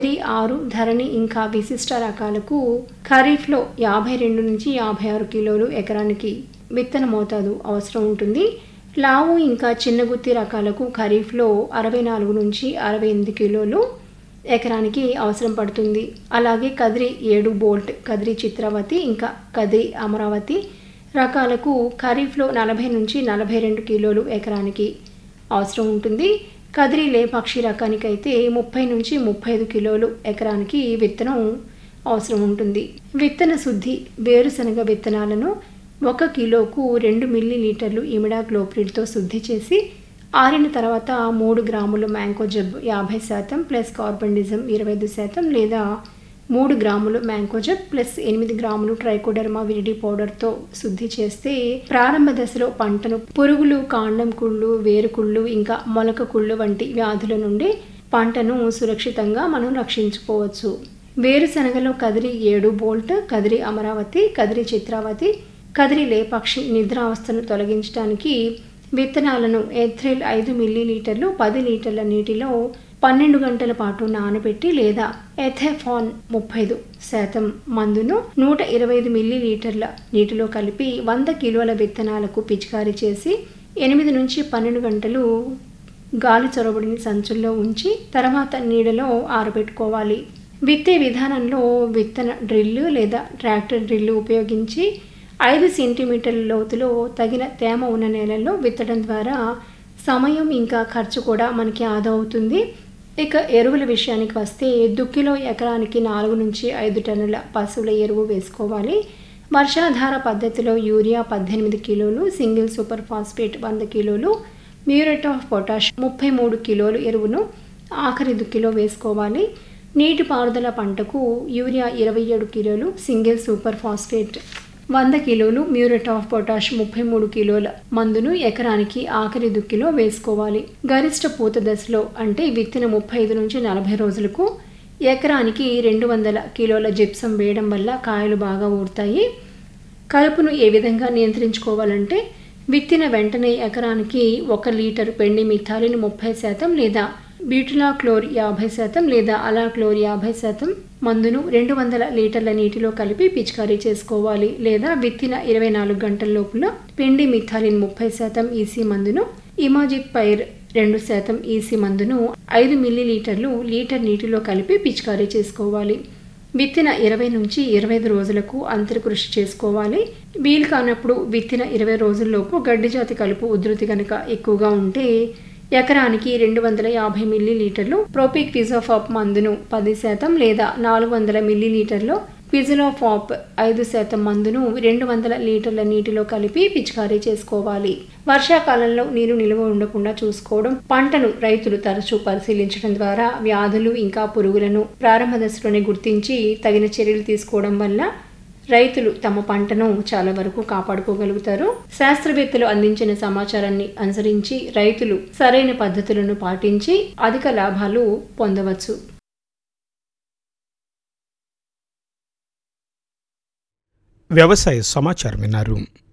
three ఆరు ధరణి ఇంకా విశిష్ట రకాలకు ఖరీఫ్లో యాభై రెండు నుంచి యాభై ఆరు కిలోలు ఎకరానికి విత్తన మోతాదు అవసరం ఉంటుంది లావు ఇంకా చిన్నగుత్తి రకాలకు ఖరీఫ్లో అరవై నాలుగు నుంచి అరవై ఎనిమిది కిలోలు ఎకరానికి అవసరం పడుతుంది అలాగే కదిరి ఏడు బోల్ట్ కదిరి చిత్రావతి ఇంకా కదిరి అమరావతి రకాలకు ఖరీఫ్లో నలభై నుంచి నలభై రెండు కిలోలు ఎకరానికి అవసరం ఉంటుంది కదిరి లేపాక్షి రకానికైతే ముప్పై నుంచి ముప్పై ఐదు కిలోలు ఎకరానికి విత్తనం అవసరం ఉంటుంది విత్తన శుద్ధి వేరుశనగ విత్తనాలను ఒక కిలోకు రెండు మిల్లీ లీటర్లు ఇమిడాక్లోప్రిడ్తో శుద్ధి చేసి ఆరిన తర్వాత మూడు గ్రాములు మ్యాంగో జబ్ యాభై శాతం ప్లస్ కార్బండిజం ఇరవై ఐదు శాతం లేదా మూడు గ్రాములు మ్యాంకోజబ్ ప్లస్ ఎనిమిది గ్రాములు ట్రైకోడర్మా విరిడి పౌడర్తో శుద్ధి చేస్తే ప్రారంభ దశలో పంటను పురుగులు కాండం కుళ్ళు వేరుకుళ్ళు ఇంకా మొలక కుళ్ళు వంటి వ్యాధుల నుండి పంటను సురక్షితంగా మనం రక్షించుకోవచ్చు వేరుశనగలో కదిరి ఏడు బోల్ట్ కదిరి అమరావతి కదిరి చిత్రావతి కదిరి లేపాక్షి నిద్రావస్థను తొలగించడానికి విత్తనాలను ఎథ్రిల్ ఐదు మిల్లీ లీటర్లు పది లీటర్ల నీటిలో పన్నెండు గంటల పాటు నానబెట్టి లేదా ఎథెఫాన్ ముప్పై ఐదు శాతం మందును నూట ఇరవై ఐదు మిల్లీ లీటర్ల నీటిలో కలిపి వంద కిలోల విత్తనాలకు పిచికారీ చేసి ఎనిమిది నుంచి పన్నెండు గంటలు గాలి చొరబడిన సంచుల్లో ఉంచి తర్వాత నీడలో ఆరబెట్టుకోవాలి విత్తే విధానంలో విత్తన డ్రిల్లు లేదా ట్రాక్టర్ డ్రిల్లు ఉపయోగించి ఐదు సెంటీమీటర్ల లోతులో తగిన తేమ ఉన్న నేలల్లో విత్తడం ద్వారా సమయం ఇంకా ఖర్చు కూడా మనకి ఆదా అవుతుంది ఇక ఎరువుల విషయానికి వస్తే దుక్కిలో ఎకరానికి నాలుగు నుంచి ఐదు టన్నుల పశువుల ఎరువు వేసుకోవాలి వర్షాధార పద్ధతిలో యూరియా పద్దెనిమిది కిలోలు సింగిల్ సూపర్ ఫాస్ఫేట్ వంద కిలోలు మ్యూరేట్ ఆఫ్ పొటాష్ ముప్పై మూడు కిలోలు ఎరువును ఆఖరి దుక్కిలో వేసుకోవాలి నీటిపారుదల పంటకు యూరియా ఇరవై ఏడు కిలోలు సింగిల్ సూపర్ ఫాస్ఫేట్ వంద కిలోలు మ్యూరేట్ ఆఫ్ పొటాష్ ముప్పై మూడు కిలోల మందును ఎకరానికి ఆఖరి దుక్కిలో వేసుకోవాలి గరిష్ట పూత దశలో అంటే విత్తిన ముప్పై ఐదు నుంచి నలభై రోజులకు ఎకరానికి రెండు వందల కిలోల జిప్సం వేయడం వల్ల కాయలు బాగా ఊరుతాయి కలుపును ఏ విధంగా నియంత్రించుకోవాలంటే విత్తిన వెంటనే ఎకరానికి ఒక లీటర్ పెండి మిథాలిన్ ముప్పై శాతం లేదా బ్యూటిలా క్లోర్ యాభై శాతం లేదా అలా క్లోర్ యాభై శాతం మందును రెండు వందల లీటర్ల నీటిలో కలిపి పిచికారీ చేసుకోవాలి లేదా విత్తిన ఇరవై నాలుగు గంటల లోపల పిండి మిథాలిన్ ముప్పై శాతం ఈసీ మందును ఇమాజిక్ పైర్ రెండు శాతం ఈసీ మందును ఐదు మిల్లీ లీటర్లు లీటర్ నీటిలో కలిపి పిచికారీ చేసుకోవాలి విత్తిన ఇరవై నుంచి ఇరవై ఐదు రోజులకు అంతర్కృషి చేసుకోవాలి వీలు కానప్పుడు విత్తిన ఇరవై రోజుల్లోపు గడ్డి జాతి కలుపు ఉధృతి కనుక ఎక్కువగా ఉంటే ఎకరానికి రెండు వందల యాభై మిల్లీ లీటర్లు ప్రోపిక్ పిజోఫాప్ మందును పది శాతం లేదా నాలుగు వందల మిల్లీ లీటర్లు పిజిలోఫాప్ ఐదు శాతం మందును రెండు వందల లీటర్ల నీటిలో కలిపి పిచికారీ చేసుకోవాలి వర్షాకాలంలో నీరు నిల్వ ఉండకుండా చూసుకోవడం పంటను రైతులు తరచూ పరిశీలించడం ద్వారా వ్యాధులు ఇంకా పురుగులను ప్రారంభ దశలోనే గుర్తించి తగిన చర్యలు తీసుకోవడం వల్ల రైతులు తమ పంటను చాలా వరకు కాపాడుకోగలుగుతారు శాస్త్రవేత్తలు అందించిన సమాచారాన్ని అనుసరించి రైతులు సరైన పద్ధతులను పాటించి అధిక లాభాలు పొందవచ్చు వ్యవసాయ సమాచారం విన్నారు